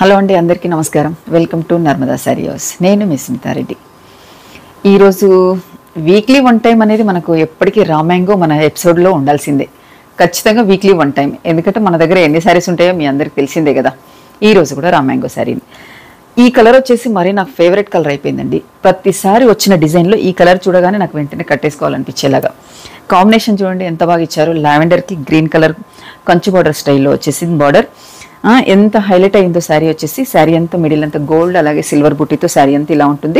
hello అండి అందరికీ నమస్కారం welcome to Narmada Saree House నేను మీ స్మితారెడ్డి ఈరోజు వీక్లీ వన్ టైం అనేది మనకు ఎప్పటికీ రామాంగో మన ఎపిసోడ్లో ఉండాల్సిందే ఖచ్చితంగా వీక్లీ వన్ టైం ఎందుకంటే మన దగ్గర ఎన్ని శారీస్ ఉంటాయో మీ అందరికి తెలిసిందే కదా ఈ రోజు కూడా రామాంగో శారీని ఈ కలర్ వచ్చేసి మరీ నాకు ఫేవరెట్ కలర్ అయిపోయిందండి ప్రతిసారి వచ్చిన డిజైన్లో ఈ కలర్ చూడగానే నాకు వెంటనే కట్టేసుకోవాలనిపించేలాగా కాంబినేషన్ చూడండి ఎంత బాగా ఇచ్చారు లావెండర్కి గ్రీన్ కలర్ కంచు బార్డర్ స్టైల్లో వచ్చేసింది బార్డర్ ఎంత హైలైట్ అయిందో శారీ వచ్చేసి శారీ అంతా మిడిల్ అంతా గోల్డ్ అలాగే సిల్వర్ బుట్టితో శారీ అంతా ఇలా ఉంటుంది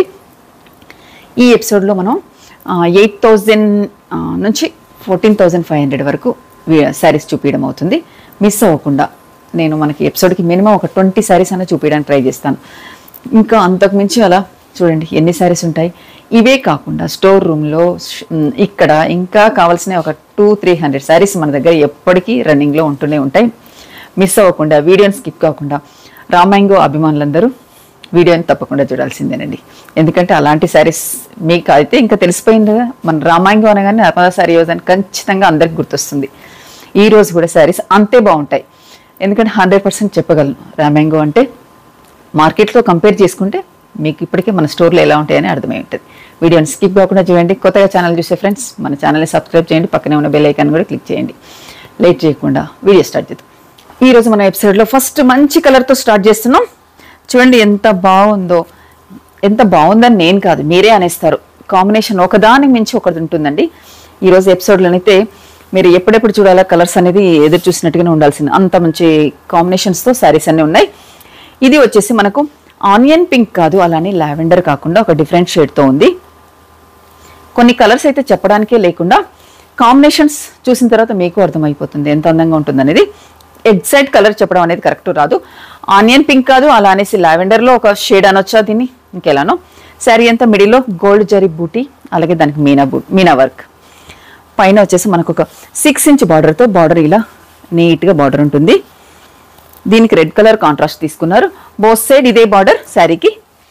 ఈ ఎపిసోడ్లో మనం ఎయిట్ థౌజండ్ నుంచి ఫోర్టీన్ థౌజండ్ ఫైవ్ హండ్రెడ్ వరకు శారీస్ చూపించడం అవుతుంది మిస్ అవ్వకుండా నేను మనకి ఎపిసోడ్కి మినిమం ఒక ట్వంటీ శారీస్ అన్న చూపించడానికి ట్రై చేస్తాను ఇంకా అంతకు మించి అలా చూడండి ఎన్ని శారీస్ ఉంటాయి ఇవే కాకుండా స్టోర్ రూమ్లో ఇక్కడ ఇంకా కావాల్సిన ఒక టూ త్రీ హండ్రెడ్ శారీస్ మన దగ్గర ఎప్పటికీ రన్నింగ్లో ఉంటూనే ఉంటాయి మిస్ అవ్వకుండా వీడియోని స్కిప్ కాకుండా రామాంగో అభిమానులందరూ వీడియోని తప్పకుండా చూడాల్సిందేనండి ఎందుకంటే అలాంటి శారీస్ మీకు అయితే ఇంకా తెలిసిపోయింది కదా మన రామాంగో అనగానే నర్మదా శారీ హౌస్ అని ఖచ్చితంగా అందరికి గుర్తొస్తుంది ఈ రోజు కూడా శారీస్ అంతే బాగుంటాయి ఎందుకంటే హండ్రెడ్ పర్సెంట్ చెప్పగలను రామాంగో అంటే మార్కెట్లో కంపేర్ చేసుకుంటే మీకు ఇప్పటికే మన స్టోర్లో ఎలా ఉంటాయని అర్థమై ఉంటుంది వీడియోని స్కిప్ కాకుండా చూడండి కొత్తగా ఛానల్ చూసే ఫ్రెండ్స్ మన ఛానల్ని సబ్స్క్రైబ్ చేయండి పక్కనే ఉన్న బెల్ ఐకాన్ కూడా క్లిక్ చేయండి లేట్ చేయకుండా వీడియో స్టార్ట్ చేద్దాం ఈ రోజు మన ఎపిసోడ్లో ఫస్ట్ మంచి కలర్తో స్టార్ట్ చేస్తున్నాం చూడండి ఎంత బాగుందో ఎంత బాగుందని నేను కాదు మీరే అనేస్తారు కాంబినేషన్ ఒకదానికి మించి ఒకటి ఉంటుందండి ఈరోజు ఎపిసోడ్లోనైతే మీరు ఎప్పుడెప్పుడు చూడాలా కలర్స్ అనేది ఎదురు చూసినట్టుగానే ఉండాల్సింది అంత మంచి కాంబినేషన్స్తో శారీస్ అన్నీ ఉన్నాయి ఇది వచ్చేసి మనకు ఆనియన్ పింక్ కాదు అలానే లావెండర్ కాకుండా ఒక డిఫరెంట్ షేడ్తో ఉంది కొన్ని కలర్స్ అయితే చెప్పడానికే లేకుండా కాంబినేషన్స్ చూసిన తర్వాత మీకు అర్థమైపోతుంది ఎంత అందంగా ఉంటుంది అనేది ఎగ్జాక్ట్ కలర్ చెప్పడం అనేది కరెక్ట్ రాదు ఆనియన్ పింక్ కాదు అలా అనేసి లావెండర్లో ఒక షేడ్ అనొచ్చా దీన్ని ఇంకెలానో శారీ అంతా మిడిల్లో గోల్డ్ జరీ బూటీ అలాగే దానికి మీనా బూ మీనా వర్క్ పైన వచ్చేసి మనకు ఒక సిక్స్ ఇంచ్ బార్డర్తో బార్డర్ ఇలా నీట్గా బార్డర్ ఉంటుంది దీనికి రెడ్ కలర్ కాంట్రాస్ట్ తీసుకున్నారు బోత్ సైడ్ ఇదే బార్డర్ శారీకి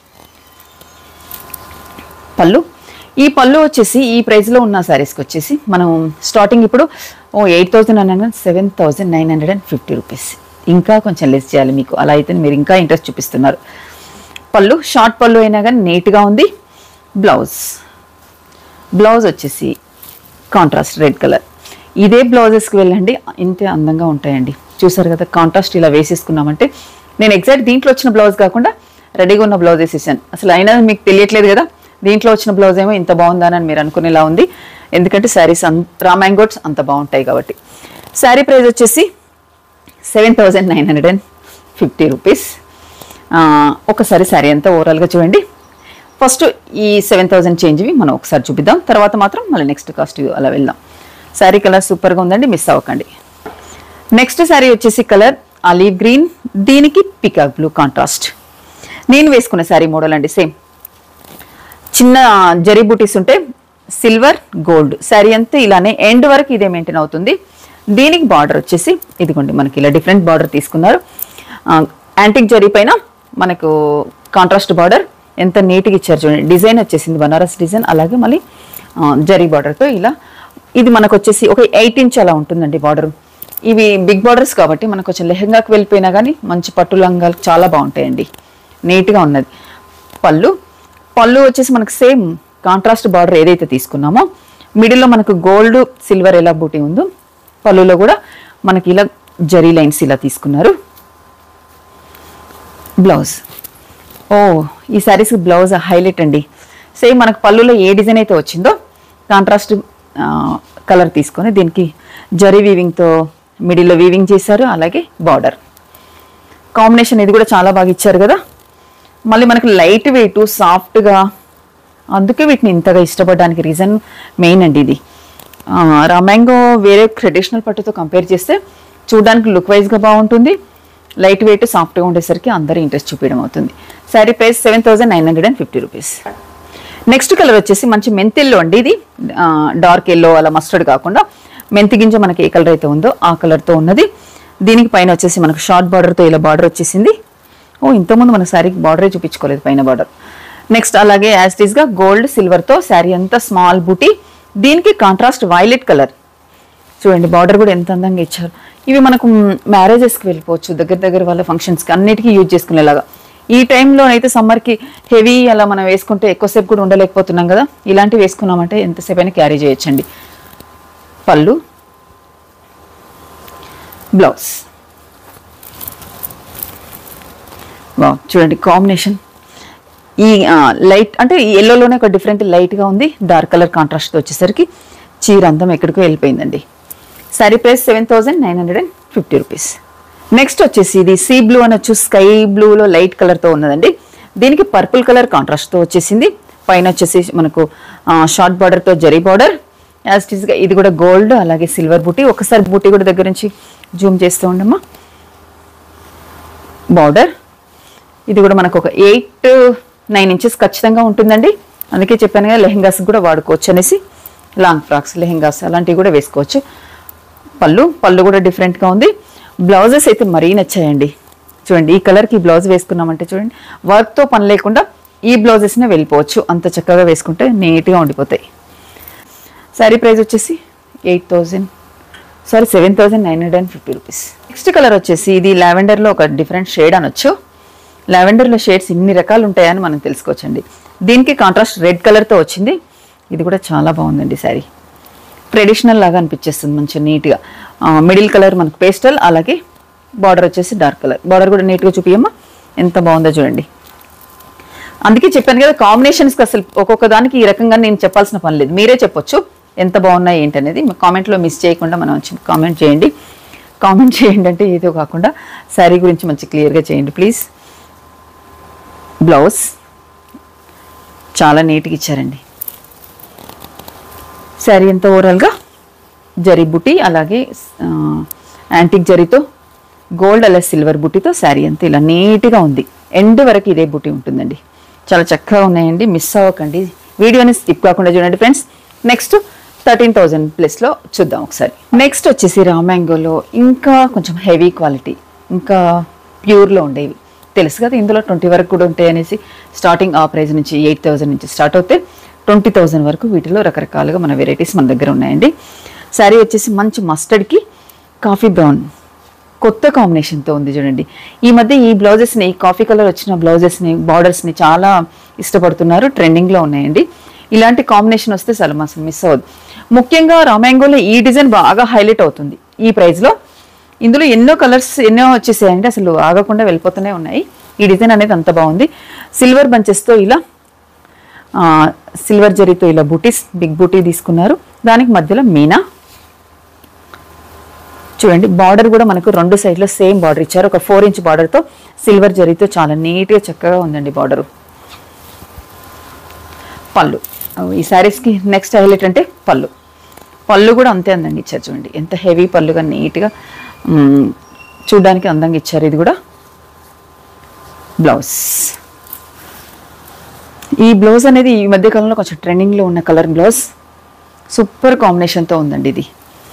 పళ్ళు ఈ పళ్ళు వచ్చేసి ఈ ప్రైస్లో ఉన్న శారీస్కి వచ్చేసి మనం స్టార్టింగ్ ఇప్పుడు ఓ ఎయిట్ థౌసండ్ అనగా seven thousand nine hundred and fifty rupees ఇంకా కొంచెం లెస్ చేయాలి మీకు అలా అయితే మీరు ఇంకా ఇంట్రెస్ట్ చూపిస్తున్నారు పళ్ళు షార్ట్ పళ్ళు అయినా కానీ నీట్గా ఉంది బ్లౌజ్ బ్లౌజ్ వచ్చేసి కాంట్రాస్ట్ రెడ్ కలర్ ఇదే బ్లౌజెస్కి వెళ్ళండి ఇంతే అందంగా ఉంటాయండి చూసారు కదా కాంట్రాస్ట్ ఇలా వేసేసుకున్నామంటే నేను ఎగ్జాక్ట్ దీంట్లో వచ్చిన బ్లౌజ్ కాకుండా రెడీగా ఉన్న బ్లౌజ్ వేసేసాను అసలు అయినా మీకు తెలియట్లేదు కదా దీంట్లో వచ్చిన బ్లౌజ్ ఏమో ఇంత బాగుందని అని మీరు అనుకునేలా ఉంది ఎందుకంటే శారీస్ అంత రామాంగోట్స్ అంత బాగుంటాయి కాబట్టి శారీ ప్రైస్ వచ్చేసి seven thousand nine hundred and fifty rupees ఒకసారి శారీ అంతా ఓవరాల్గా చూడండి ఫస్ట్ ఈ సెవెన్ థౌజండ్ చేంజ్వి మనం ఒకసారి చూపిద్దాం తర్వాత మాత్రం మళ్ళీ నెక్స్ట్ కాస్ట్ అలా వెళ్దాం శారీ కలర్ సూపర్గా ఉందండి మిస్ అవ్వకండి నెక్స్ట్ శారీ వచ్చేసి కలర్ ఆలివ్ గ్రీన్ దీనికి పికాక్ బ్లూ కాంట్రాస్ట్ నేను వేసుకున్న శారీ మోడల్ అండి సేమ్ చిన్న జరీ బూటీస్ ఉంటే సిల్వర్ గోల్డ్ శారీ అంతా ఇలానే ఎండ్ వరకు ఇదే మెయింటైన్ అవుతుంది దీనికి బార్డర్ వచ్చేసి ఇదిగోండి మనకి ఇలా డిఫరెంట్ బార్డర్ తీసుకున్నారు యాంటిక్ జరీ పైన మనకు కాంట్రాస్ట్ బార్డర్ ఎంత నీట్గా ఇచ్చారు చూడండి డిజైన్ వచ్చేసింది బనారస్ డిజైన్ అలాగే మళ్ళీ ఆ, జరీ బార్డర్తో ఇలా ఇది మనకు వచ్చేసి ఒక ఎయిట్ ఇంచ్ అలా ఉంటుందండి బార్డర్ ఇవి బిగ్ బార్డర్స్ కాబట్టి మనకు కొంచెం లెహంగాకి వెళ్ళిపోయినా కానీ మంచి పట్టు లంగాలు చాలా బాగుంటాయండి నీట్గా ఉన్నది పళ్ళు పళ్ళు వచ్చేసి మనకు సేమ్ కాంట్రాస్ట్ బార్డర్ ఏదైతే తీసుకున్నామో మిడిల్లో మనకు గోల్డ్ సిల్వర్ ఎలా బూటీ ఉందో పళ్ళులో కూడా మనకి ఇలా జరీ లైన్స్ ఇలా తీసుకున్నారు బ్లౌజ్ ఓ ఈ శారీస్ బ్లౌజ్ హైలైట్ అండి సేమ్ మనకు పళ్ళులో ఏ డిజైన్ అయితే వచ్చిందో కాంట్రాస్ట్ కలర్ తీసుకొని దీనికి జరీ వీవింగ్తో మిడిల్లో వీవింగ్ చేశారు అలాగే బార్డర్ కాంబినేషన్ ఇది కూడా చాలా బాగా ఇచ్చారు కదా మళ్ళీ మనకి లైట్ వెయిట్ సాఫ్ట్గా అందుకే వీటిని ఇంతగా ఇష్టపడడానికి రీజన్ మెయిన్ అండి ఇది ఆ, రామాంగో వేరే ట్రెడిషనల్ పట్టుతో కంపేర్ చేస్తే చూడడానికి లుక్ వైజ్గా బాగుంటుంది లైట్ వెయిట్ సాఫ్ట్గా ఉండేసరికి అందరూ ఇంట్రెస్ట్ చూపించడం అవుతుంది sari price seven thousand nine hundred and fifty rupees next colour వచ్చేసి మంచి మెంతి ఎల్లో అండి ఇది డార్క్ ఎల్లో అలా మస్టర్డ్ కాకుండా మెంతి గింజ మనకి ఏ కలర్ అయితే ఉందో ఆ కలర్తో ఉన్నది దీనికి పైన వచ్చేసి మనకు షార్ట్ బార్డర్తో ఇలా బార్డర్ వచ్చేసింది ఓ ఇంతకుముందు మన శారీకి బార్డరే చూపించుకోలేదు పైన బార్డర్ నెక్స్ట్ అలాగే యాజ్ టీస్గా గోల్డ్ సిల్వర్తో శారీ అంతా స్మాల్ బూటీ దీనికి కాంట్రాస్ట్ వైలెట్ కలర్ చూడండి బార్డర్ కూడా ఎంత అందంగా ఇచ్చారు ఇవి మనకు మ్యారేజెస్కి వెళ్ళిపోవచ్చు దగ్గర దగ్గర వాళ్ళ ఫంక్షన్స్కి అన్నిటికీ యూజ్ చేసుకునేలాగా ఈ టైంలో అయితే సమ్మర్కి హెవీ అలా మనం వేసుకుంటే ఎక్కువసేపు కూడా ఉండలేకపోతున్నాం కదా ఇలాంటివి వేసుకున్నామంటే ఎంతసేపు అయినా క్యారీ చేయొచ్చండి పళ్ళు బ్లౌజ్ వా చూడండి కాంబినేషన్ ఈ లైట్ అంటే ఈ ఎల్లోలోనే ఒక డిఫరెంట్ లైట్గా ఉంది డార్క్ కలర్ కాంట్రాస్ట్ వచ్చేసరికి చీర అందం ఎక్కడికో వెళ్ళిపోయిందండి sari price seven thousand nine hundred and fifty rupees next వచ్చేసి ఇది సీ బ్లూ అనొచ్చు స్కై బ్లూలో లైట్ కలర్తో ఉన్నదండి దీనికి పర్పుల్ కలర్ కాంట్రాస్ట్తో వచ్చేసింది పైన వచ్చేసి మనకు షార్ట్ బార్డర్తో జరీ బార్డర్ యాజ్ గా ఇది కూడా గోల్డ్ అలాగే సిల్వర్ బూటీ ఒకసారి బూటీ కూడా దగ్గర నుంచి జూమ్ చేస్తూ ఉండమ్మా బార్డర్ ఇది కూడా మనకు ఒక ఎయిట్ నైన్ ఇంచెస్ ఖచ్చితంగా ఉంటుందండి అందుకే చెప్పాను కదా లెహెంగాస్ కూడా వాడుకోవచ్చు అనేసి లాంగ్ ఫ్రాక్స్ లెహెంగాస్ అలాంటివి కూడా వేసుకోవచ్చు పళ్ళు పళ్ళు కూడా డిఫరెంట్గా ఉంది బ్లౌజెస్ అయితే మరీ నచ్చాయండి చూడండి ఈ కలర్కి ఈ బ్లౌజ్ వేసుకున్నామంటే చూడండి వర్క్తో పని లేకుండా ఈ బ్లౌజెస్నే వెళ్ళిపోవచ్చు అంత చక్కగా వేసుకుంటే నీట్గా ఉండిపోతాయి శారీ ప్రైస్ వచ్చేసి eight thousand sorry seven thousand nine hundred and fifty rupees next colour వచ్చేసి ఇది లావెండర్లో ఒక డిఫరెంట్ షేడ్ అనొచ్చు లావెండర్లో షేడ్స్ ఇన్ని రకాలు ఉంటాయని మనం తెలుసుకోవచ్చండి దీనికి కాంట్రాస్ట్ రెడ్ కలర్తో వచ్చింది ఇది కూడా చాలా బాగుందండి శారీ ట్రెడిషనల్ లాగా అనిపించేస్తుంది మంచిగా నీట్గా మిడిల్ కలర్ మనకు పేస్టల్ అలాగే బార్డర్ వచ్చేసి డార్క్ కలర్ బార్డర్ కూడా నీట్గా చూపియమ్మా ఎంత బాగుందో చూడండి అందుకే చెప్పాను కదా కాంబినేషన్స్కి అసలు ఒక్కొక్క దానికి ఈ రకంగా నేను చెప్పాల్సిన పని లేదు మీరే చెప్పొచ్చు ఎంత బాగున్నాయి ఏంటనేది కామెంట్లో మిస్ చేయకుండా మనం వచ్చి కామెంట్ చేయండి కామెంట్ చేయండి అంటే ఏదో కాకుండా శారీ గురించి మంచి క్లియర్గా చేయండి ప్లీజ్ బ్లౌజ్ చాలా నీట్గా ఇచ్చారండి శారీ ఎంత ఓవరాల్గా జరీ బుటీ అలాగే ఆ, యాంటిక్ జరీతో గోల్డ్ అలా సిల్వర్ బుటీతో శారీ అంతా ఇలా నీట్గా ఉంది ఎండ్ వరకు ఇదే బుటీ ఉంటుందండి చాలా చక్కగా ఉన్నాయండి మిస్ అవ్వకండి వీడియోని స్కిప్ కాకుండా చూడండి ఫ్రెండ్స్ నెక్స్ట్ థర్టీన్ థౌజండ్ ప్లస్లో చూద్దాం ఒకసారి నెక్స్ట్ వచ్చేసి రామ్యాంగోలో ఇంకా కొంచెం హెవీ క్వాలిటీ ఇంకా ప్యూర్లో ఉండేవి తెలుసు కదా ఇందులో ట్వంటీ వరకు కూడా ఉంటాయి అనేసి స్టార్టింగ్ ఆ ప్రైస్ నుంచి ఎయిట్ థౌసండ్ నుంచి స్టార్ట్ అవుతే ట్వంటీ థౌసండ్ వరకు వీటిలో రకరకాలుగా మన వెరైటీస్ మన దగ్గర ఉన్నాయండి శారీ వచ్చేసి మంచి మస్టర్డ్కి కాఫీ బ్రౌన్ కొత్త కాంబినేషన్తో ఉంది చూడండి ఈ మధ్య ఈ బ్లౌజెస్ని ఈ కాఫీ కలర్ వచ్చిన బ్లౌజెస్ని బార్డర్స్ని చాలా ఇష్టపడుతున్నారు ట్రెండింగ్లో ఉన్నాయండి ఇలాంటి కాంబినేషన్ వస్తే అసలు అసలు మిస్ అవ్వదు ముఖ్యంగా రామాంగోలో ఈ డిజైన్ బాగా హైలైట్ అవుతుంది ఈ ప్రైస్లో ఇందులో ఎన్నో కలర్స్ ఎన్నో వచ్చేసాయండి అసలు ఆగకుండా వెళ్ళిపోతూనే ఉన్నాయి ఈ డిజైన్ అనేది అంత బాగుంది సిల్వర్ బంచెస్తో ఇలా ఆ, సిల్వర్ జరీతో ఇలా బూటీస్ బిగ్ బూటీ తీసుకున్నారు దానికి మధ్యలో మీనా చూడండి బార్డర్ కూడా మనకు రెండు సైడ్లో సేమ్ బార్డర్ ఇచ్చారు ఒక ఫోర్ ఇంచ్ బార్డర్తో సిల్వర్ జరీతో చాలా నీట్గా చక్కగా ఉందండి బార్డరు పళ్ళు ఈ శారీస్కి నెక్స్ట్ హైలైట్ అంటే పళ్ళు పళ్ళు కూడా అంతే అందంగా ఇచ్చారు చూడండి ఎంత హెవీ పళ్ళుగా నీట్గా మ్, చూడ్డానికి అందంగా ఇచ్చారు ఇది కూడా బ్లౌజ్ ఈ బ్లౌజ్ అనేది ఈ మధ్య కాలంలో కొంచెం ట్రెండింగ్లో ఉన్న కలర్ బ్లౌజ్ సూపర్ కాంబినేషన్తో ఉందండి ఇది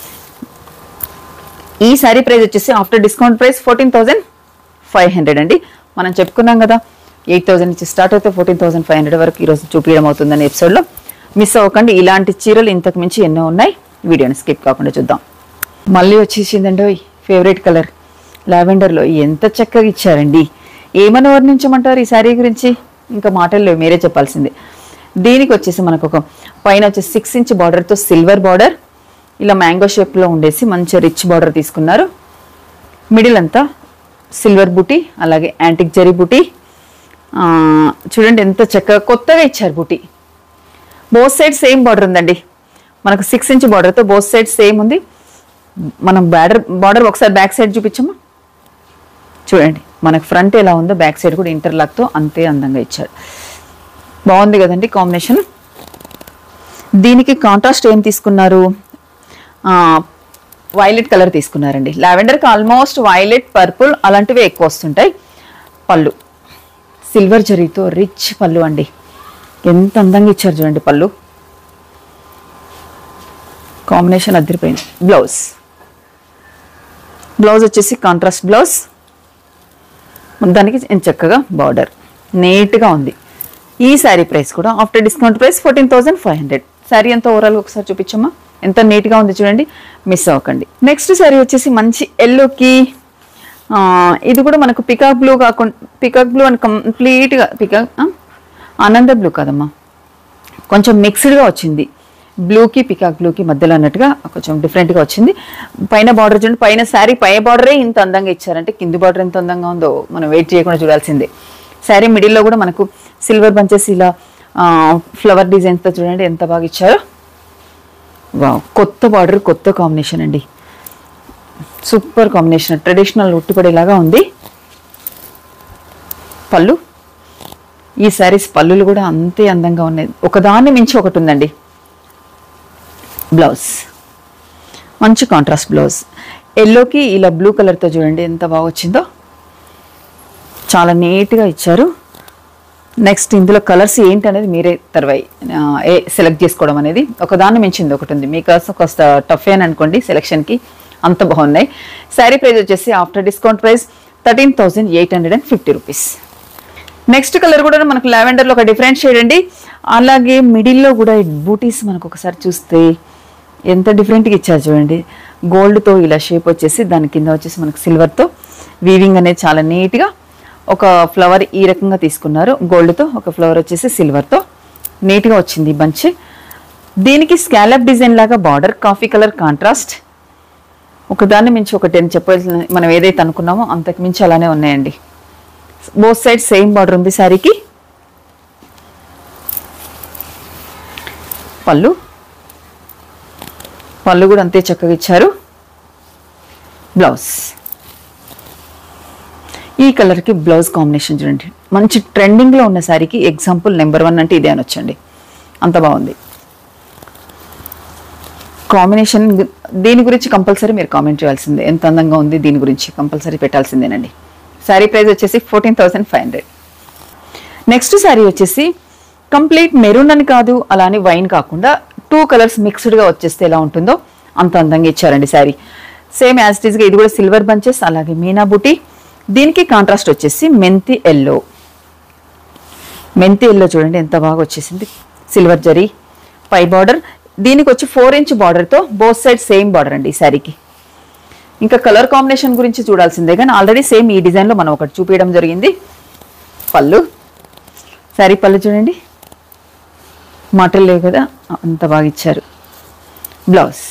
ఈ శారీ ప్రైస్ వచ్చేసి after discount price fourteen thousand five hundred అండి మనం చెప్పుకున్నాం కదా ఎయిట్ థౌసండ్ నుంచి స్టార్ట్ అయితే ఫోర్టీన్ థౌసండ్ ఫైవ్ హండ్రెడ్ వరకు ఈరోజు చూపించడం అవుతుందని ఎపిసోడ్లో మిస్ అవ్వకండి ఇలాంటి చీరలు ఇంతకు మించి ఎన్నో ఉన్నాయి వీడియోని స్కిప్ కాకుండా చూద్దాం మళ్ళీ వచ్చేసిందండి ఓయ్ ఫేవరెట్ కలర్ లావెండర్లో ఎంత చక్కగా ఇచ్చారండి ఏమని వర్ణించమంటారు ఈ శారీ గురించి ఇంకా మాటలు లేవు మీరే చెప్పాల్సిందే దీనికి వచ్చేసి మనకు ఒక పైన వచ్చేసి సిక్స్ ఇంచ్ బార్డర్తో సిల్వర్ బార్డర్ ఇలా మ్యాంగో షేప్లో ఉండేసి మంచి రిచ్ బార్డర్ తీసుకున్నారు మిడిల్ అంతా సిల్వర్ బూటీ అలాగే యాంటిక్ జరీ బూటీ ఆ, చూడండి ఎంత చక్కగా కొత్తగా ఇచ్చారు buti both side same border ఉందండి మనకు సిక్స్ ఇంచ్ బార్డర్తో బోత్ సైడ్ సేమ్ ఉంది మనం బార్డర్ బార్డర్ ఒకసారి బ్యాక్ సైడ్ చూపించమ్మా చూడండి మనకు ఫ్రంట్ ఎలా ఉందో బ్యాక్ సైడ్ కూడా ఇంటర్లాక్తో అంతే అందంగా ఇచ్చాడు బాగుంది కదండి కాంబినేషన్ దీనికి కాంట్రాస్ట్ ఏం తీసుకున్నారు వైలెట్ కలర్ తీసుకున్నారండి లావెండర్కి ఆల్మోస్ట్ వైలెట్ పర్పుల్ అలాంటివి ఎక్కువ వస్తుంటాయి పళ్ళు సిల్వర్ జరీతో రిచ్ పళ్ళు అండి ఎంత అందంగా ఇచ్చారు చూడండి పళ్ళు కాంబినేషన్ అదిరిపోయింది బ్లౌజ్ బ్లౌజ్ వచ్చేసి కాంట్రాస్ట్ బ్లౌజ్ దానికి చక్కగా బార్డర్ నీట్గా ఉంది ఈ శారీ ప్రైస్ కూడా after discount price fourteen thousand five hundred sari అంతా ఓవరాల్ ఒకసారి చూపించమ్మా ఎంత నీట్గా ఉంది చూడండి మిస్ అవ్వకండి నెక్స్ట్ శారీ వచ్చేసి మంచి ఎల్లోకి ఇది కూడా మనకు పికాక్ బ్లూ కాకుండా పికాక్ బ్లూ అని కంప్లీట్గా పికాక్ ఆనంద బ్లూ కాదమ్మా కొంచెం మిక్స్డ్గా వచ్చింది బ్లూకి పికాక్ బ్లూకి మధ్యలో అన్నట్టుగా కొంచెం డిఫరెంట్గా వచ్చింది పైన బార్డర్ చూడండి పైన శారీ పై బార్డరే ఇంత అందంగా ఇచ్చారంటే కింది బార్డర్ ఎంత అందంగా ఉందో మనం వెయిట్ చేయకుండా చూడాల్సిందే శారీ మిడిల్లో కూడా మనకు సిల్వర్ బంచెస్ ఇలా ఫ్లవర్ డిజైన్స్తో చూడండి ఎంత బాగా ఇచ్చారో వావ్ కొత్త బార్డర్ కొత్త కాంబినేషన్ అండి సూపర్ కాంబినేషన్ ట్రెడిషనల్ ఉట్టిపడేలాగా ఉంది పళ్ళు ఈ శారీస్ పళ్ళులు కూడా అంతే అందంగా ఉన్నాయి ఒకదాన్ని మించి ఒకటి ఉందండి బ్లౌజ్ మంచి కాంట్రాస్ట్ బ్లౌజ్ ఎల్లోకి ఇలా బ్లూ కలర్తో చూడండి ఎంత బాగా వచ్చిందో చాలా నీట్గా ఇచ్చారు నెక్స్ట్ ఇందులో కలర్స్ ఏంటి అనేది మీరే తర్వాయి ఆ, ఏ సెలెక్ట్ చేసుకోవడం అనేది ఒకదాన్ని మించింది ఒకటి ఉంది మీకోసం కాస్త టఫ్ అని అనుకోండి సెలెక్షన్కి అంత బాగున్నాయి శారీ ప్రైస్ వచ్చేసి after discount price thirteen thousand eight hundred and fifty rupees next colour కూడా మనకు లావెండర్లో ఒక డిఫరెంట్ షేడ్ అండి అలాగే మిడిల్లో కూడా ఈ బూటీస్ మనకు ఒకసారి చూస్తే ఎంత డిఫరెంట్గా ఇచ్చారు చూడండి గోల్డ్తో ఇలా షేప్ వచ్చేసి దాని కింద వచ్చేసి మనకు సిల్వర్తో వీవింగ్ అనేది చాలా నీట్గా ఒక ఫ్లవర్ ఈ రకంగా తీసుకున్నారు గోల్డ్తో ఒక ఫ్లవర్ వచ్చేసి సిల్వర్తో నీట్గా వచ్చింది బంచ్ దీనికి స్కాలప్ డిజైన్ లాగా బార్డర్ కాఫీ కలర్ కాంట్రాస్ట్ ఒకదాన్ని మించి ఒకటి అని చెప్పాల్సిన మనం ఏదైతే అనుకున్నామో అంతకు మించి అలానే ఉన్నాయండి బోత్ సైడ్ సేమ్ బార్డర్ ఉంది శారీకి పళ్ళు పళ్ళు కూడా అంతే చక్కగా ఇచ్చారు బ్లౌజ్ ఈ కలర్కి బ్లౌజ్ కాంబినేషన్ చూడండి మంచి ట్రెండింగ్లో ఉన్న శారీకి ఎగ్జాంపుల్ నెంబర్ వన్ అంటే ఇదే అనొచ్చండి అంత బాగుంది కాంబినేషన్ గు- దీని గురించి కంపల్సరీ మీరు కామెంట్ చేయాల్సిందే ఎంత అందంగా ఉంది దీని గురించి కంపల్సరీ పెట్టాల్సిందేనండి శారీ ప్రైస్ వచ్చేసి fourteen thousand five hundred next sari వచ్చేసి కంప్లీట్ మెరూన్ అని కాదు అలానే వైన్ కాకుండా టూ కలర్స్ మిక్స్డ్గా వచ్చేస్తే ఎలా ఉంటుందో అంత అందంగా ఇచ్చారండి శారీ సేమ్ యాజ్ ఇట్ ఈస్గా ఇది కూడా సిల్వర్ బంచెస్ అలాగే మీనా బుటీ దీనికి కాంట్రాస్ట్ వచ్చేసి మెంతి ఎల్లో మెంతి ఎల్లో చూడండి ఎంత బాగా వచ్చేసింది సిల్వర్ జరీ పై బార్డర్ దీనికి వచ్చి ఫోర్ ఇంచ్ బార్డర్తో బోత్ సైడ్ సేమ్ బార్డర్ అండి ఈ శారీకి ఇంకా కలర్ కాంబినేషన్ గురించి చూడాల్సిందే కానీ ఆల్రెడీ సేమ్ ఈ డిజైన్లో మనం ఒకటి చూపించడం జరిగింది పళ్ళు శారీ పళ్ళు చూడండి మాటలు లేవు కదా అంత బాగా ఇచ్చారు బ్లౌజ్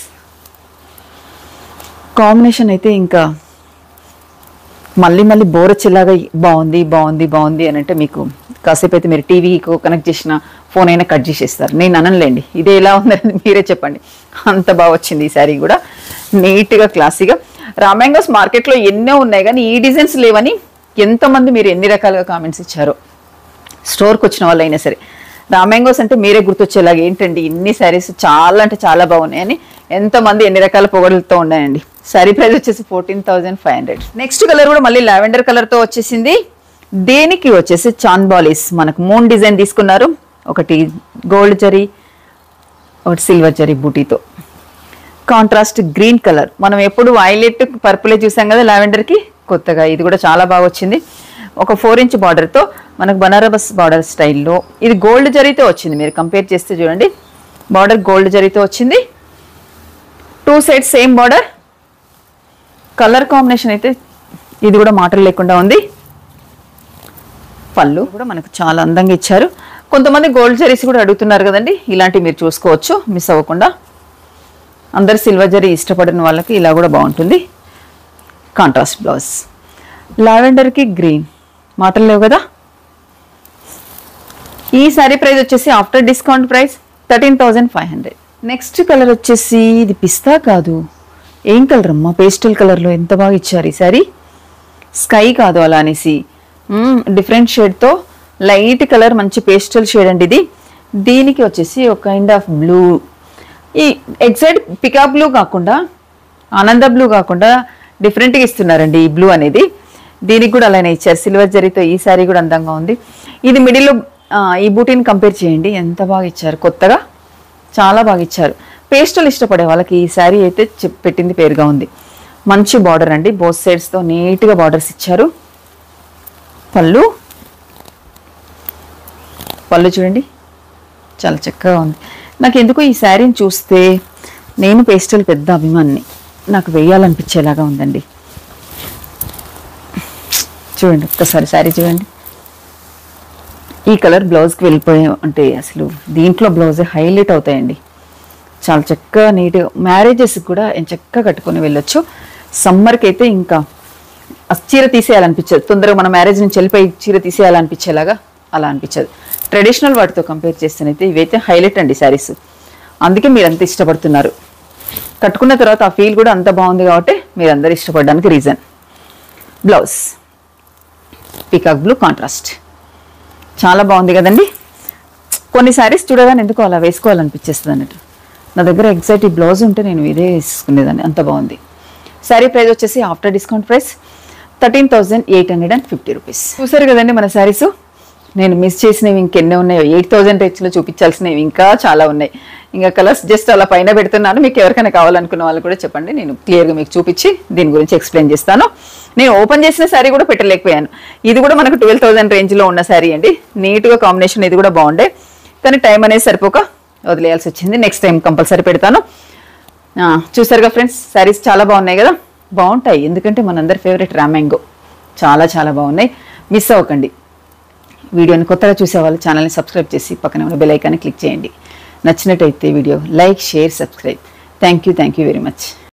కాంబినేషన్ అయితే ఇంకా మళ్ళీ మళ్ళీ బోర్ వచ్చేలాగా బాగుంది బాగుంది బాగుంది అని అంటే మీకు కాసేపు అయితే మీరు టీవీకి కనెక్ట్ చేసిన ఫోన్ అయినా కట్ చేసేస్తారు నేను అనలేండి ఇది ఎలా ఉందని మీరే చెప్పండి అంత బాగా వచ్చింది ఈ శారీ కూడా నీట్గా క్లాసీగా రామాంగోస్ మార్కెట్లో ఎన్నో ఉన్నాయి కానీ ఈ డిజైన్స్ లేవని ఎంతమంది మీరు ఎన్ని రకాలుగా కామెంట్స్ ఇచ్చారో స్టోర్కి వచ్చిన వాళ్ళు అయినా సరే రామాంగోస్ అంటే మీరే గుర్తొచ్చేలాగా ఏంటండి ఇన్ని శారీస్ చాలా అంటే చాలా బాగున్నాయని ఎంతమంది ఎన్ని రకాల పొగడలతో ఉన్నాయండి శారీ ప్రైస్ వచ్చేసి fourteen thousand five hundred next colour కూడా మళ్ళీ లావెండర్ కలర్తో వచ్చేసింది దేనికి వచ్చేసి చాంద్బాలీస్ మనకు మూన్ డిజైన్ తీసుకున్నారు ఒకటి గోల్డ్ జరీ ఒకటి సిల్వర్ జరీ బూటీతో కాంట్రాస్ట్ గ్రీన్ కలర్ మనం ఎప్పుడు వైలెట్ పర్పులే చూసాం కదా లావెండర్కి కొత్తగా ఇది కూడా చాలా బాగా వచ్చింది ఒక ఫోర్ ఇంచ్ బార్డర్తో మనకు బనారస్ బార్డర్ స్టైల్లో ఇది గోల్డ్ జరీతో వచ్చింది మీరు కంపేర్ చేస్తే చూడండి బార్డర్ గోల్డ్ జరీతో వచ్చింది two side same border colour combination అయితే ఇది కూడా మాటలు లేకుండా ఉంది పళ్ళు కూడా మనకు చాలా అందంగా ఇచ్చారు కొంతమంది గోల్డ్ జరీస్ కూడా అడుగుతున్నారు కదండి ఇలాంటివి మీరు చూసుకోవచ్చు మిస్ అవ్వకుండా అందరు సిల్వర్ జరీ ఇష్టపడిన వాళ్ళకి ఇలా కూడా బాగుంటుంది కాంట్రాస్ట్ బ్లౌజ్ లావెండర్కి గ్రీన్ మాటలు లేవు కదా ఈ సారీ ప్రైస్ వచ్చేసి after discount price thirteen thousand five hundred next colour వచ్చేసి ఇది పిస్తా కాదు ఏం కలర్ అమ్మా పేస్టల్ కలర్లో ఎంత బాగా ఇచ్చారు ఈ సారీ స్కై కాదు అలా అనేసి డిఫరెంట్ షేడ్తో లైట్ కలర్ మంచి పేస్టల్ షేడ్ అండి ఇది దీనికి వచ్చేసి ఒక కైండ్ ఆఫ్ బ్లూ ఈ ఎగ్జాక్ట్ పికా బ్లూ కాకుండా ఆనంద బ్లూ కాకుండా డిఫరెంట్గా ఇస్తున్నారండి ఈ బ్లూ అనేది దీనికి కూడా అలానే ఇచ్చారు సిల్వర్ జరీతో ఈ సారీ కూడా అందంగా ఉంది ఇది మిడిల్లో ఈ బూటీని కంపేర్ చేయండి ఎంత బాగా ఇచ్చారు కొత్తగా చాలా బాగా ఇచ్చారు పేస్టల్ ఇష్టపడే వాళ్ళకి ఈ శారీ అయితే చెప్- పెట్టింది పేరుగా ఉంది మంచి బార్డర్ అండి బోత్ సైడ్స్తో నీట్గా బార్డర్స్ ఇచ్చారు పళ్ళు పళ్ళు చూడండి చాలా చక్కగా ఉంది నాకు ఎందుకో ఈ శారీని చూస్తే నేను పేస్టల్ పెద్ద అభిమాన్ని నాకు వేయాలనిపించేలాగా ఉందండి చూడండి ఒక్కసారి శారీ చూడండి ఈ కలర్ బ్లౌజ్కి వెళ్ళిపోయే అంటే అసలు దీంట్లో బ్లౌజే హైలైట్ అవుతాయండి చాలా చక్కగా నీట్గా మ్యారేజెస్ కూడా చక్కగా కట్టుకొని వెళ్ళొచ్చు సమ్మర్కి అయితే ఇంకా ఆ చీర తీసేయాలనిపించదు తొందరగా మన మ్యారేజ్ నుంచి వెళ్ళిపోయి చీర తీసేయాలనిపించేలాగా అలా అనిపించదు ట్రెడిషనల్ వాటితో కంపేర్ చేస్తేనైతే ఇవైతే హైలైట్ అండి శారీస్ అందుకే మీరు అంత ఇష్టపడుతున్నారు కట్టుకున్న తర్వాత ఆ ఫీల్ కూడా అంత బాగుంది కాబట్టి మీరు అందరు ఇష్టపడడానికి reason blouse peacock blue contrast చాలా బాగుంది కదండి కొన్ని శారీస్ చూడగానే ఎందుకో అలా వేసుకోవాలనిపించేస్తుంది అన్నట్టు నా దగ్గర ఎగ్జాక్ట్ ఈ బ్లౌజ్ ఉంటే నేను ఇదే వేసుకునేదాన్ని అంత బాగుంది శారీ ప్రైస్ వచ్చేసి after discount price thirteen thousand eight hundred and fifty rupees చూసారు కదండి మన శారీస్ నేను మిస్ చేసినవి ఇంకెన్నో ఉన్నాయో ఎయిట్ థౌజండ్ రేంజ్లో చూపించాల్సినవి ఇంకా చాలా ఉన్నాయి ఇంకా కలర్స్ జస్ట్ అలా పైన పెడుతున్నాను మీకు ఎవరికైనా కావాలనుకున్న వాళ్ళు కూడా చెప్పండి నేను క్లియర్గా మీకు చూపించి దీని గురించి ఎక్స్ప్లెయిన్ చేస్తాను నేను ఓపెన్ చేసిన శారీ కూడా పెట్టలేకపోయాను ఇది కూడా మనకు ట్వెల్వ్ థౌసండ్ రేంజ్లో ఉన్న శారీ అండి నీట్గా కాంబినేషన్ ఇది కూడా బాగుండే కానీ టైం అనేది సరిపోక వదిలేయాల్సి వచ్చింది నెక్స్ట్ టైం కంపల్సరీ పెడతాను ఆ, చూసారుగా ఫ్రెండ్స్ శారీస్ చాలా బాగున్నాయి కదా బాగుంటాయి ఎందుకంటే మనందరి ఫేవరెట్ రామ్యాంగో చాలా చాలా బాగున్నాయి మిస్ అవ్వకండి వీడియోని కొత్తగా చూసేవాళ్ళు ఛానల్ని సబ్స్క్రైబ్ చేసి పక్కన ఉన్న బెల్ ఐకాన్ని క్లిక్ చేయండి నచ్చినట్టయితే video like share subscribe thank you thank you very much